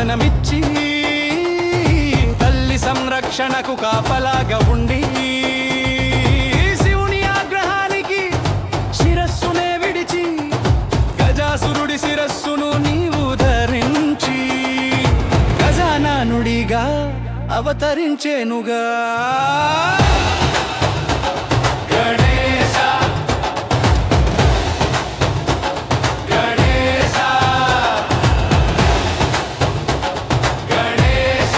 జనమిచ్చి తల్లి సంరక్షణకు కాపలాగా ఉండి శివుని ఆగ్రహానికి శిరస్సునే విడిచి గజాసురుడి శిరస్సును నీవు ధరించి గజానానుడిగా అవతరించేనుగా గణేశ గణేశ గణేశ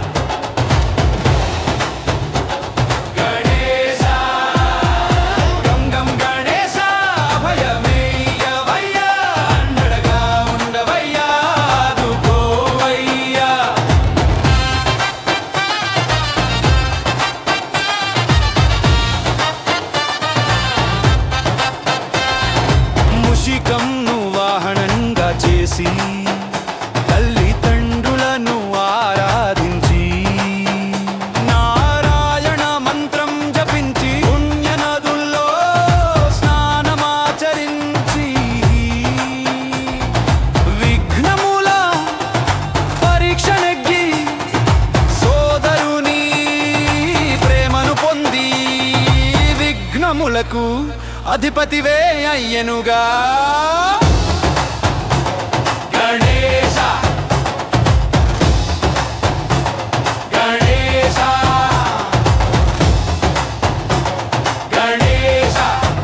గణేశ గం గం గణేశ అభయమేయవయ్యా అండగా ఉండవయ్యా ఆదుకోవయ్యా ముషికంను వాహనంగా చేసి తల్లిదండ్రులను ఆరాధించి నారాయణ మంత్రం జపించి పుణ్యనదుల్లో స్నానమాచరించి విఘ్నముల పరీక్ష నెగ్గి సోదరుని ప్రేమను పొంది విఘ్నములకు అధిపతివే అయ్యనుగా గణేశ గణేశ గణేశ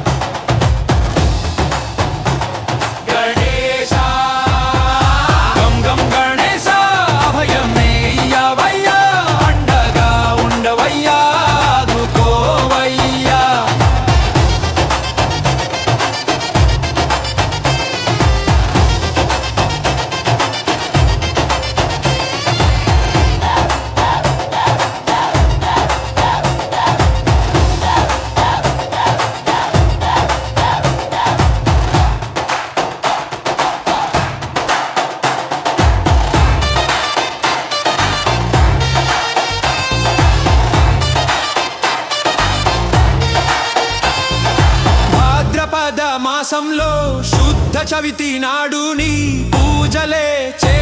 గణేశ గం గం గణేశ అభయమేయ్యవయ్యా అండగా ఉండవయ్యా ఆదుకోవయ్యా భాద్రపద మాసంలో శుద్ధ చవితి నాడు నీ పూజలే చే